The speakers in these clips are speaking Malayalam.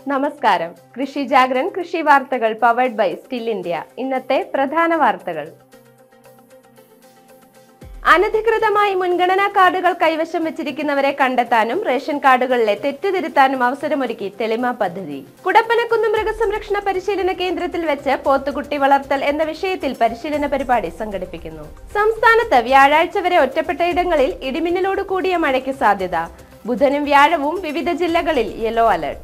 നമസ്കാരം കൃഷി ജാഗ്രൻ കൃഷി വാർത്തകൾ പവേഡ് ബൈ സ്റ്റിൽ ഇന്ത്യ ഇന്നത്തെ പ്രധാന വാർത്തകൾ അനധികൃതമായി മുൻഗണനാ കാർഡുകൾ കൈവശം വെച്ചിരിക്കുന്നവരെ കണ്ടെത്താനും റേഷൻ കാർഡുകളിലെ തെറ്റ് തിരുത്താനും അവസരമൊരുക്കി തെളിമ പദ്ധതി കുടപ്പനക്കുന്ന് മൃഗസംരക്ഷണ പരിശീലന കേന്ദ്രത്തിൽ വെച്ച് പോത്തുകുട്ടി വളർത്തൽ എന്ന വിഷയത്തിൽ പരിശീലന പരിപാടി സംഘടിപ്പിക്കുന്നു സംസ്ഥാനത്ത് വ്യാഴാഴ്ച വരെ ഒറ്റപ്പെട്ട ഇടങ്ങളിൽ ഇടിമിന്നലോട് കൂടിയ മഴയ്ക്ക് സാധ്യത ബുധനും വ്യാഴവും വിവിധ ജില്ലകളിൽ യെല്ലോ അലർട്ട്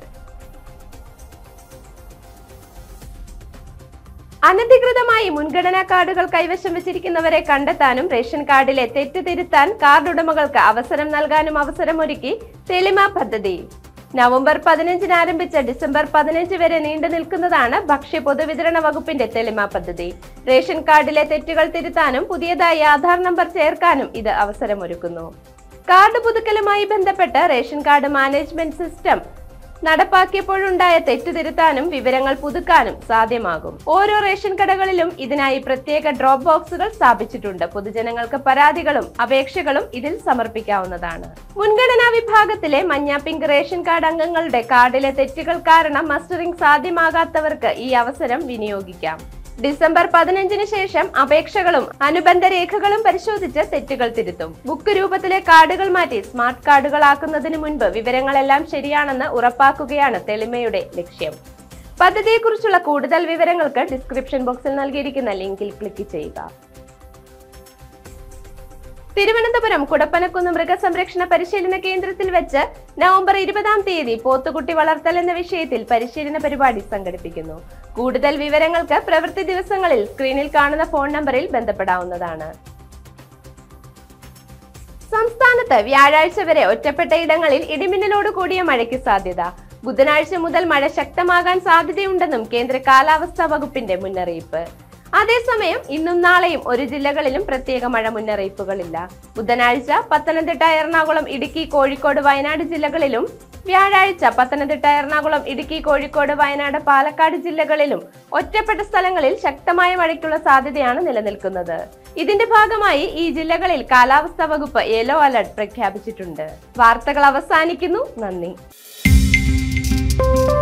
അനധികൃതമായി മുൻഗണനാ കാർഡുകൾ കൈവശം വെച്ചിരിക്കുന്നവരെ കണ്ടെത്താനും റേഷൻ കാർഡിലെ തെറ്റ് തിരുത്താൻ കാർഡ് ഉടമകൾക്ക് അവസരം നൽകാനും അവസരമൊരുക്കി തെളിമ പദ്ധതി നവംബർ പതിനഞ്ചിന് ആരംഭിച്ച ഡിസംബർ പതിനഞ്ച് വരെ നീണ്ടു നിൽക്കുന്നതാണ് ഭക്ഷ്യ പൊതുവിതരണ വകുപ്പിന്റെ തെളിമ പദ്ധതി റേഷൻ കാർഡിലെ തെറ്റുകൾ തിരുത്താനും പുതിയതായി ആധാർ നമ്പർ ചേർക്കാനും ഇത് അവസരമൊരുക്കുന്നു കാർഡ് പുതുക്കലുമായി ബന്ധപ്പെട്ട് റേഷൻ കാർഡ് മാനേജ്മെന്റ് സിസ്റ്റം നടപ്പാക്കിയപ്പോഴുണ്ടായ തെറ്റ് തിരുത്താനും വിവരങ്ങൾ പുതുക്കാനും സാധ്യമാകും ഓരോ റേഷൻ കടകളിലും ഇതിനായി പ്രത്യേക ഡ്രോപ്പ് ബോക്സുകൾ സ്ഥാപിച്ചിട്ടുണ്ട് പൊതുജനങ്ങൾക്ക് പരാതികളും അപേക്ഷകളും ഇതിൽ സമർപ്പിക്കാവുന്നതാണ് മുൻഗണനാ വിഭാഗത്തിലെ മഞ്ഞ പിങ്ക് റേഷൻ കാർഡ് അംഗങ്ങളുടെ കാർഡിലെ തെറ്റുകൾ കാരണം മസ്റ്ററിംഗ് സാധ്യമാകാത്തവർക്ക് ഈ അവസരം വിനിയോഗിക്കാം ഡിസംബർ പതിനഞ്ചിന് ശേഷം അപേക്ഷകളും അനുബന്ധ രേഖകളും പരിശോധിച്ച് തെറ്റുകൾ തിരുത്തും ബുക്ക് രൂപത്തിലെ കാർഡുകൾ മാറ്റി സ്മാർട്ട് കാർഡുകളാക്കുന്നതിന് മുൻപ് വിവരങ്ങളെല്ലാം ശരിയാണെന്ന് ഉറപ്പാക്കുകയാണ് തെളിമയുടെ ലക്ഷ്യം പദ്ധതിയെക്കുറിച്ചുള്ള കൂടുതൽ വിവരങ്ങൾക്ക് ഡിസ്ക്രിപ്ഷൻ ബോക്സിൽ നൽകിയിരിക്കുന്ന ലിങ്കിൽ ക്ലിക്ക് ചെയ്യുക തിരുവനന്തപുരം കുടപ്പനക്കുന്ന് മൃഗസംരക്ഷണ പരിശീലന കേന്ദ്രത്തിൽ വെച്ച് നവംബർ ഇരുപതാം തീയതി പോത്തുകുട്ടി വളർത്തൽ എന്ന വിഷയത്തിൽ പരിശീലന പരിപാടി സംഘടിപ്പിക്കുന്നു കൂടുതൽ വിവരങ്ങൾക്ക് പ്രവൃത്തി ദിവസങ്ങളിൽ സ്ക്രീനിൽ കാണുന്ന ഫോൺ നമ്പറിൽ ബന്ധപ്പെടാവുന്നതാണ് സംസ്ഥാനത്ത് വ്യാഴാഴ്ച വരെ ഒറ്റപ്പെട്ട ഇടങ്ങളിൽ ഇടിമിന്നലോട് കൂടിയ മഴയ്ക്ക് സാധ്യത ബുധനാഴ്ച മുതൽ മഴ ശക്തമാകാൻ സാധ്യതയുണ്ടെന്നും കേന്ദ്ര കാലാവസ്ഥാ വകുപ്പിന്റെ മുന്നറിയിപ്പ് അതേസമയം ഇന്നും നാളെയും ഒരു ജില്ലകളിലും പ്രത്യേക മഴ മുന്നറിയിപ്പുകളില്ല ബുധനാഴ്ച പത്തനംതിട്ട എറണാകുളം ഇടുക്കി കോഴിക്കോട് വയനാട് ജില്ലകളിലും വ്യാഴാഴ്ച പത്തനംതിട്ട എറണാകുളം ഇടുക്കി കോഴിക്കോട് വയനാട് പാലക്കാട് ജില്ലകളിലും ഒറ്റപ്പെട്ട സ്ഥലങ്ങളിൽ ശക്തമായ മഴയ്ക്കുള്ള സാധ്യതയാണ് നിലനിൽക്കുന്നത് ഇതിന്റെ ഭാഗമായി ഈ ജില്ലകളിൽ കാലാവസ്ഥാ വകുപ്പ് യെല്ലോ അലർട്ട് പ്രഖ്യാപിച്ചിട്ടുണ്ട് വാർത്തകൾ അവസാനിക്കുന്നു നന്ദി